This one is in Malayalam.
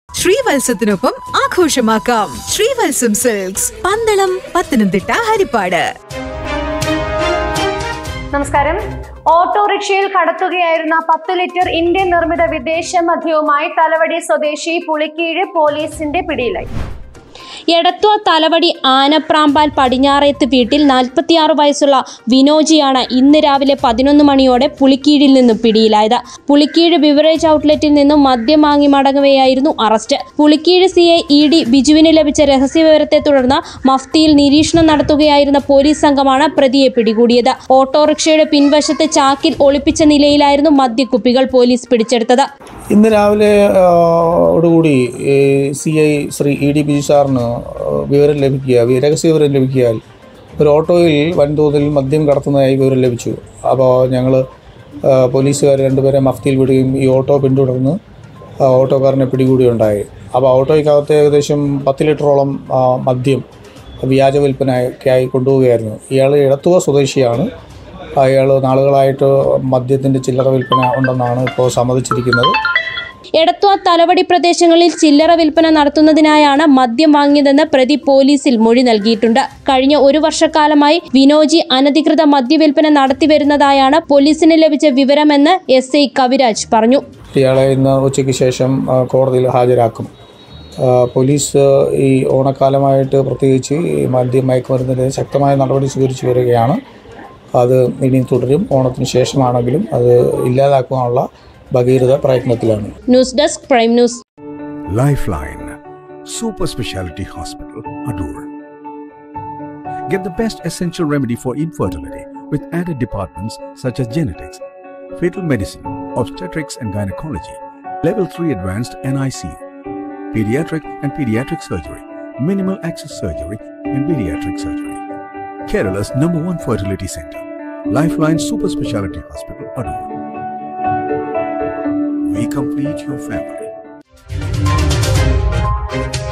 ശ്രീവത്സത്തിനൊപ്പം ആഘോഷമാക്കാം ശ്രീവത്സം സിൽക്സ് പന്തളം പത്തനംതിട്ട ഹരിപ്പാട് നമസ്കാരം ഓട്ടോറിക്ഷയിൽ കടത്തുകയായിരുന്ന പത്ത് ലിറ്റർ ഇന്ത്യൻ നിർമ്മിത വിദേശ മദ്യവുമായി തലവടി സ്വദേശി പുളിക്കീഴ് പോലീസിന്റെ പിടിയിലായി എടത്വ തലവടി ആനപ്രാമ്പാൽ പടിഞ്ഞാറേത്ത് വീട്ടിൽ നാൽപ്പത്തിയാറ് വയസ്സുള്ള വിനോജിയാണ് ഇന്ന് രാവിലെ പതിനൊന്ന് മണിയോടെ പുളിക്കീഴിൽ നിന്നും പിടിയിലായത് പുളിക്കീഴ് ബിവറേജ് ഔട്ട്ലെറ്റിൽ നിന്നും മദ്യം വാങ്ങി മടങ്ങവെയായിരുന്നു arrest Pulikeezh C I E D ബിജുവിന് ലഭിച്ച രഹസ്യവിവരത്തെ തുടർന്ന് മഫ്തിയിൽ നിരീക്ഷണം നടത്തുകയായിരുന്ന പോലീസ് സംഘമാണ് പ്രതിയെ പിടികൂടിയത് ഓട്ടോറിക്ഷയുടെ പിൻവശത്ത് ചാക്കിൽ ഒളിപ്പിച്ച നിലയിലായിരുന്നു മദ്യക്കുപ്പികൾ പോലീസ് പിടിച്ചെടുത്തത് ഇന്ന് രാവിലെ ആ, ഓടുകൂടി C I Shri E D Biju സാറിന് വിവരം ലഭിക്കുക വി- രഹസ്യ വിവരം ലഭിക്കിയാൽ ഒരു ഓട്ടോയിൽ വൻതോതിൽ മദ്യം കടത്തുന്നതായി വിവരം ലഭിച്ചു അപ്പോൾ ഞങ്ങൾ പോലീസുകാർ രണ്ടുപേരെ മഫ്തിയിൽ വിടുകയും ഈ ഓട്ടോ പിന്തുടർന്ന് ആ, ഓട്ടോക്കാരനെ പിടികൂടിയുണ്ടായി അപ്പോൾ ഓട്ടോയ്ക്കകത്ത് ഏകദേശം പത്ത് ലിറ്ററോളം ആ, മദ്യം വ്യാജ വിൽപ്പനയ്ക്കായി കൊണ്ടുപോവുകയായിരുന്നു ഇയാൾ ഇടത്തുവ സ്വദേശിയാണ് അയാൾ നാളുകളായിട്ട് മദ്യത്തിൻ്റെ ചില്ലറ വിൽപ്പന ഉണ്ടെന്നാണ് ഇപ്പോൾ സമ്മതിച്ചിരിക്കുന്നത് എടത്വ തലവടി പ്രദേശങ്ങളിൽ ചില്ലറ വിൽപ്പന നടത്തുന്നതിനായാണ് മദ്യം വാങ്ങിയതെന്ന് പ്രതി പോലീസിൽ മൊഴി നൽകിയിട്ടുണ്ട് കഴിഞ്ഞ ഒരു വർഷക്കാലമായി വിനോജി അനധികൃത മദ്യവിൽപ്പന നടത്തിവരുന്നതായാണ് പോലീസിന് ലഭിച്ച വിവരമെന്ന് എസ് ഐ കവിരാജ് പറഞ്ഞു ഇയാളെ ഇന്ന് ഉച്ചയ്ക്ക് ശേഷം ആ, കോടതിയിൽ ഹാജരാക്കും ആ, പോലീസ് ഈ ഓണക്കാലമായിട്ട് പ്രത്യേകിച്ച് ഈ മദ്യം മയക്കുമരുന്നിന് ശക്തമായ നടപടി സ്വീകരിച്ചു വരികയാണ് അത് ഇനിയും തുടരും ഓണത്തിന് ശേഷമാണെങ്കിലും അത് ഇല്ലാതാക്കാനുള്ള ഭഗീരഥ പ്രയത്നത്തിലാണ് news desk prime news Lifeline Super Speciality Hospital, Adur. Get the best essential remedy for infertility with added departments such as genetics, fetal medicine, obstetrics and gynecology, level 3 advanced NICU, pediatric and pediatric surgery, minimal access surgery, and pediatric surgery. Kerala's number one fertility center, Lifeline Super Speciality Hospital, Adur. We complete your family.